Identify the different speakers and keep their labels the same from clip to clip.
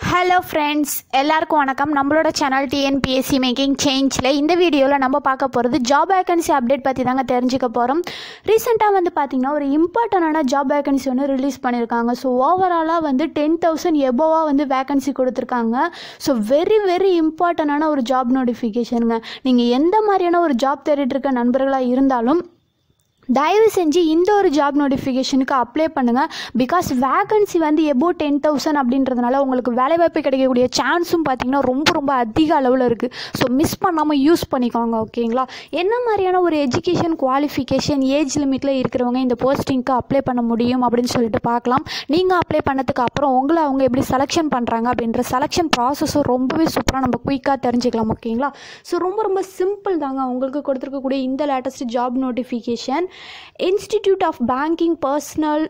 Speaker 1: hello friends எல்லாருக்கும் வணக்கம் நம்மளோட சேனல் டிஎன்பிஎஸ்சி மேக்கிங் சேஞ்சில் இந்த வீடியோவில் நம்ம பார்க்க போகிறது ஜாப் வேகன்சி அப்டேட் பற்றி தாங்க தெரிஞ்சுக்க போகிறோம் ரீசெண்டாக வந்து பார்த்திங்கன்னா ஒரு இம்பார்ட்டண்டான ஜாப் வேகன்சி ஒன்று ரிலீஸ் பண்ணியிருக்காங்க ஸோ ஓவராலாக வந்து டென் தௌசண்ட் எபோவாக வந்து வேகன்சி கொடுத்துருக்காங்க ஸோ வெரி வெரி இம்பார்ட்டண்டான ஒரு ஜாப் நோட்டிஃபிகேஷனுங்க நீங்கள் எந்த மாதிரியான ஒரு ஜாப் தேடிட்டு இருக்க நண்பர்களாக இருந்தாலும் தயவு செஞ்சு இந்த ஒரு ஜாப் நோட்டிஃபிகேஷனுக்கு அப்ளை பண்ணுங்கள் பிகாஸ் வேகன்சி வந்து எபோ டென் தௌசண்ட் அப்படின்றதுனால உங்களுக்கு வேலைவாய்ப்பு கிடைக்கக்கூடிய சான்ஸும் பார்த்தீங்கன்னா ரொம்ப ரொம்ப அதிக அளவில் இருக்குது ஸோ மிஸ் பண்ணாமல் யூஸ் பண்ணிக்கோங்க ஓகேங்களா என்ன மாதிரியான ஒரு எஜுகேஷன் குவாலிஃபிகேஷன் ஏஜ் லிமிட்டில் இருக்கிறவங்க இந்த போஸ்டிங்க்கு அப்ளை பண்ண முடியும் அப்படின்னு சொல்லிட்டு பார்க்கலாம் நீங்கள் அப்ளை பண்ணதுக்கு அப்புறம் உங்களை அவங்க எப்படி செலெக்ஷன் பண்ணுறாங்க அப்படின்ற செலெக்ஷன் ப்ராசஸும் ரொம்பவே சூப்பராக நம்ம குயிக்காக தெரிஞ்சுக்கலாம் ஓகேங்களா ஸோ ரொம்ப ரொம்ப சிம்பிள் தாங்க உங்களுக்கு கொடுத்துருக்கக்கூடிய இந்த latest job notification Institute of Banking Personnel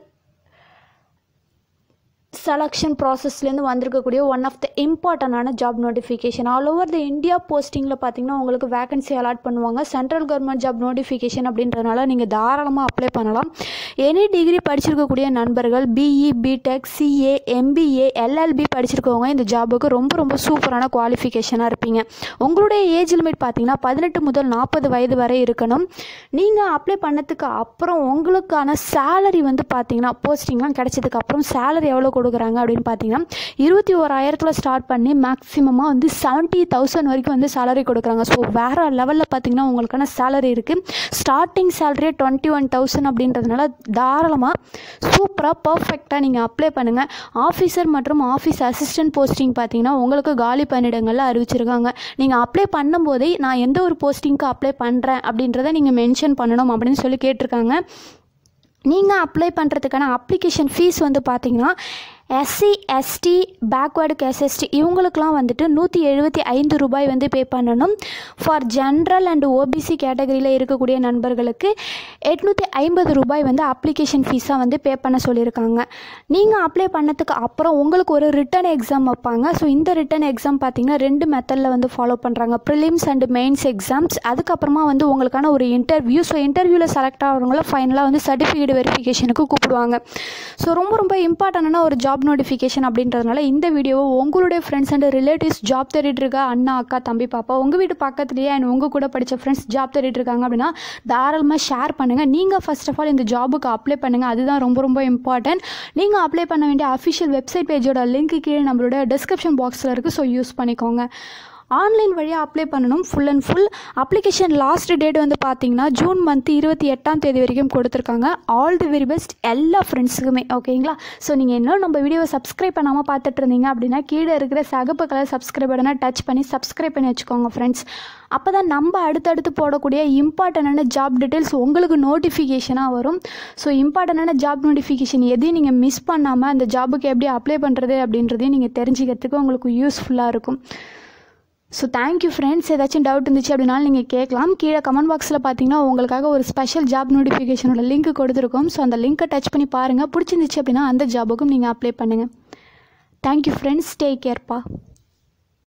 Speaker 1: Selection ப்ராசஸ்லேருந்து வந்திருக்கக்கூடிய ஒன் ஆஃப் த இம்பார்ட்டண்டான job notification all over the India போஸ்டிங்கில் பார்த்தீங்கன்னா உங்களுக்கு வேகன்சி அலாட் பண்ணுவாங்க சென்ட்ரல் கவர்மெண்ட் ஜாப் நோட்டிஃபிகேஷன் அப்படின்றதுனால நீங்கள் தாராளமாக அப்ளை பண்ணலாம் எனி டிகிரி படிச்சிருக்கக்கூடிய நண்பர்கள் BE BTech CA MBA LLB படிச்சிருக்கவங்க இந்த ஜாபுக்கு ரொம்ப ரொம்ப சூப்பரான குவாலிஃபிகேஷனாக இருப்பீங்க உங்களுடைய ஏஜ் லிமிட் பார்த்தீங்கன்னா பதினெட்டு முதல் நாற்பது வயது வரை இருக்கணும் நீங்கள் அப்ளை பண்ணதுக்கு அப்புறம் உங்களுக்கான சேலரி வந்து பார்த்தீங்கன்னா போஸ்டிங்லாம் கிடைச்சதுக்கு அப்புறம் சேலரி எவ்வளோ கொடுக்குறாங்க அப்படின்னு பார்த்தீங்கன்னா இருபத்தி ஓராயிரத்தில் ஸ்டார்ட் பண்ணி மேக்ஸிமமாக வந்து செவன்ட்டி தௌசண்ட் வரைக்கும் வந்து சேலரி கொடுக்குறாங்க ஸோ வேறு லெவலில் பார்த்தீங்கன்னா உங்களுக்கான சேலரி இருக்குது ஸ்டார்டிங் சேலரியே டுவெண்ட்டி ஒன் தௌசண்ட் அப்படின்றதுனால தாராளமாக சூப்பராக பர்ஃபெக்டாக நீங்கள் அப்ளை பண்ணுங்கள் ஆஃபீஸர் மற்றும் ஆஃபீஸ் அசிஸ்டன்ட் போஸ்டிங் பார்த்தீங்கன்னா உங்களுக்கு காலி பணியிடங்களில் அறிவிச்சிருக்காங்க நீங்கள் அப்ளை பண்ணும்போதே நான் எந்த ஒரு போஸ்டிங்க்கு அப்ளை பண்ணுறேன் அப்படின்றத நீங்கள் மென்ஷன் பண்ணணும் அப்படின்னு சொல்லி கேட்டிருக்காங்க நீங்கள் அப்ளை பண்ணுறதுக்கான அப்ளிகேஷன் ஃபீஸ் வந்து பார்த்தீங்கன்னா எஸ்சி எஸ்டி பேக்வேர்டு எஸ்எஸ்டி இவங்களுக்குலாம் வந்துட்டு நூற்றி எழுபத்தி ஐந்து ரூபாய் வந்து பே பண்ணணும் ஃபார் ஜென்ரல் அண்ட் ஓபிசி கேட்டகரியில் இருக்கக்கூடிய நண்பர்களுக்கு எட்நூற்றி ஐம்பது ரூபாய் வந்து அப்ளிகேஷன் ஃபீஸாக வந்து பே பண்ண சொல்லியிருக்காங்க நீங்கள் அப்ளை பண்ணதுக்கு அப்புறம் உங்களுக்கு ஒரு ரிட்டன் எக்ஸாம் வைப்பாங்க ஸோ இந்த ரிட்டன் எக்ஸாம் பார்த்தீங்கன்னா ரெண்டு மெத்தடில் வந்து ஃபாலோ பண்ணுறாங்க ப்ரிலிம்ஸ் அண்ட் மெயின்ஸ் எக்ஸாம்ஸ் அதுக்கப்புறமா வந்து உங்களுக்கான ஒரு இன்டர்வியூ ஸோ இன்டர்வியூவில் செலக்ட் ஆகிறவங்கள ஃபைனலாக வந்து சர்டிஃபிகேட் வெரிஃபிகேஷனுக்கு கூப்பிடுவாங்க ஸோ ரொம்ப ரொம்ப இம்பார்ட்டண்டான ஒரு ஜாப் நோட்டிஃபிகேஷன் அப்படின்றதுனால இந்த வீடியோவை உங்களுடைய ஃப்ரெண்ட்ஸ் அண்ட் ரிலேட்டிவ்ஸ் ஜாப் தேடிட்டு இருக்க அண்ணா அக்கா தம்பி பாப்பா உங்கள் வீட்டு பக்கத்துலேயே அண்ட் உங்கள் கூட படித்த ஃப்ரெண்ட்ஸ் ஜாப் தேடிட்டு இருக்காங்க அப்படின்னா தாராளமாக ஷேர் பண்ணுங்கள் நீங்கள் ஃபர்ஸ்ட் ஆஃப் ஆல் இந்த ஜாபுக்கு அப்ளை பண்ணுங்கள் அதுதான் ரொம்ப ரொம்ப இம்பார்ட்டன்ட் நீங்கள் அப்ளை பண்ண வேண்டிய அஃபிஷியல் வெப்சைட் பேஜோட லிங்க் கீழே நம்மளோட டிஸ்கிரிப்ஷன் பாக்ஸில் இருக்குது ஸோ யூஸ் பண்ணிக்கோங்க ஆன்லைன் வழியாக அப்ளை பண்ணணும் full and full application last date வந்து பார்த்தீங்கன்னா ஜூன் மந்த் இருபத்தி எட்டாம் தேதி வரைக்கும் கொடுத்துருக்காங்க ஆல் தி வெரி பெஸ்ட் எல்லா ஃப்ரெண்ட்ஸுக்குமே ஓகேங்களா ஸோ நீங்கள் இன்னும் நம்ம வீடியோவை சப்ஸ்கிரைப் பண்ணாமல் பார்த்துட்டு இருந்தீங்க அப்படின்னா கீழே இருக்கிற சகப்பு கலர் சப்ஸ்கிரைப் பட்டனை டச் பண்ணி சப்ஸ்கிரைப் பண்ணி வச்சுக்கோங்க ஃப்ரெண்ட்ஸ் அப்போ தான் நம்ம அடுத்தடுத்து போடக்கூடிய இம்பார்ட்டண்டான ஜாப் டீட்டெயில்ஸ் உங்களுக்கு நோட்டிஃபிகேஷனாக வரும் ஸோ இம்பார்ட்டண்டான ஜாப் நோட்டிஃபிகேஷன் எதையும் நீங்கள் மிஸ் பண்ணாமல் அந்த ஜாபுக்கு எப்படி அப்ளை பண்ணுறது அப்படின்றதையும் நீங்கள் தெரிஞ்சுக்கிறதுக்கு உங்களுக்கு யூஸ்ஃபுல்லாக இருக்கும் ஸோ தேங்க்யூ ஃப்ரெண்ட்ஸ் ஏதாச்சும் டவுட் இருந்துச்சு அப்படின்னாலும் நீங்கள் கேட்கலாம் கீழே கமெண்ட் பாக்ஸில் பார்த்தீங்கன்னா உங்களுக்காக ஒரு ஸ்பெஷல் ஜாப் நோட்டிஃபிகேஷனோட லிங்க் கொடுத்துருக்கோம் ஸோ அந்த லிங்க்கை டச் பண்ணி பாருங்கள் பிடிச்சிருந்துச்சு அப்படின்னா அந்த ஜாபுக்கும் நீங்கள் அப்ளை பண்ணுங்கள் தேங்க்யூ ஃப்ரெண்ட்ஸ் டேக் கேர்ப்பா